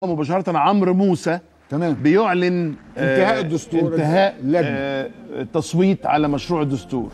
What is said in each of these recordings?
مباشره عمرو موسى تمام. بيعلن آه، انتهاء الدستور، انتهاء اللجنة. آه، التصويت على مشروع الدستور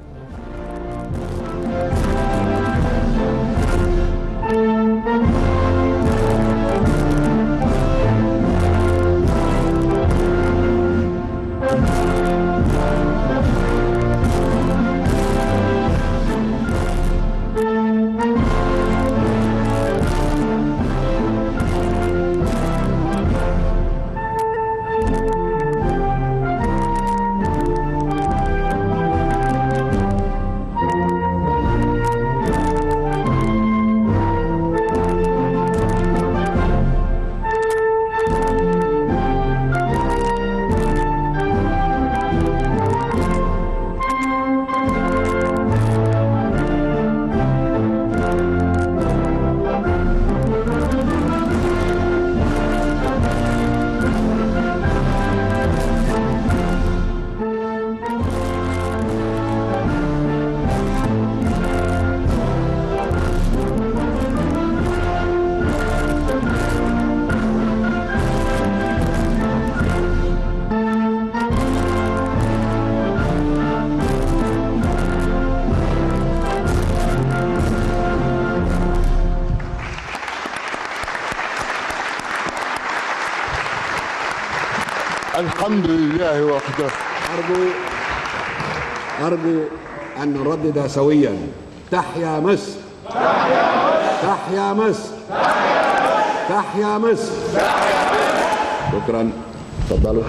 الحمد لله وحده أرجو أرجو أن نردد سويا تحيا مصر تحيا مصر تحيا مصر شكرا تفضلوا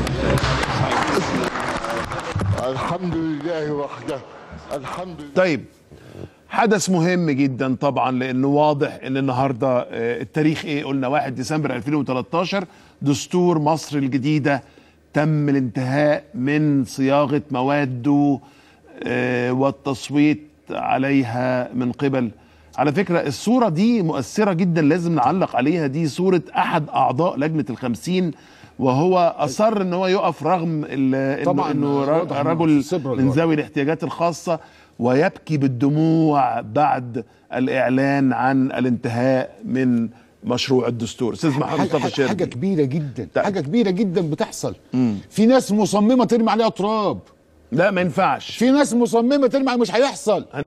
الحمد لله وحده الحمد لله طيب حدث مهم جدا طبعا لانه واضح ان النهارده آه، التاريخ ايه قلنا 1 ديسمبر 2013 دستور مصر الجديده تم الانتهاء من صياغه مواده آه، والتصويت عليها من قبل على فكرة الصورة دي مؤثرة جدا لازم نعلق عليها دي صورة أحد أعضاء لجنة الخمسين وهو أصر إن هو يقف رغم ال- إنه- طبعاً، إنه واضح إنه رجل الصبر من ذوي الاحتياجات الخاصة ويبكي بالدموع بعد الإعلان عن الانتهاء من مشروع الدستور أستاذ محمد حاجة, مصطفى حاجة, حاجة الشرقي كبيرة جدا طيب. حاجة كبيرة جدا بتحصل في ناس مصممة ترمي عليها تراب لا ما ينفعش في ناس مصممة ترمي عليها مش هيحصل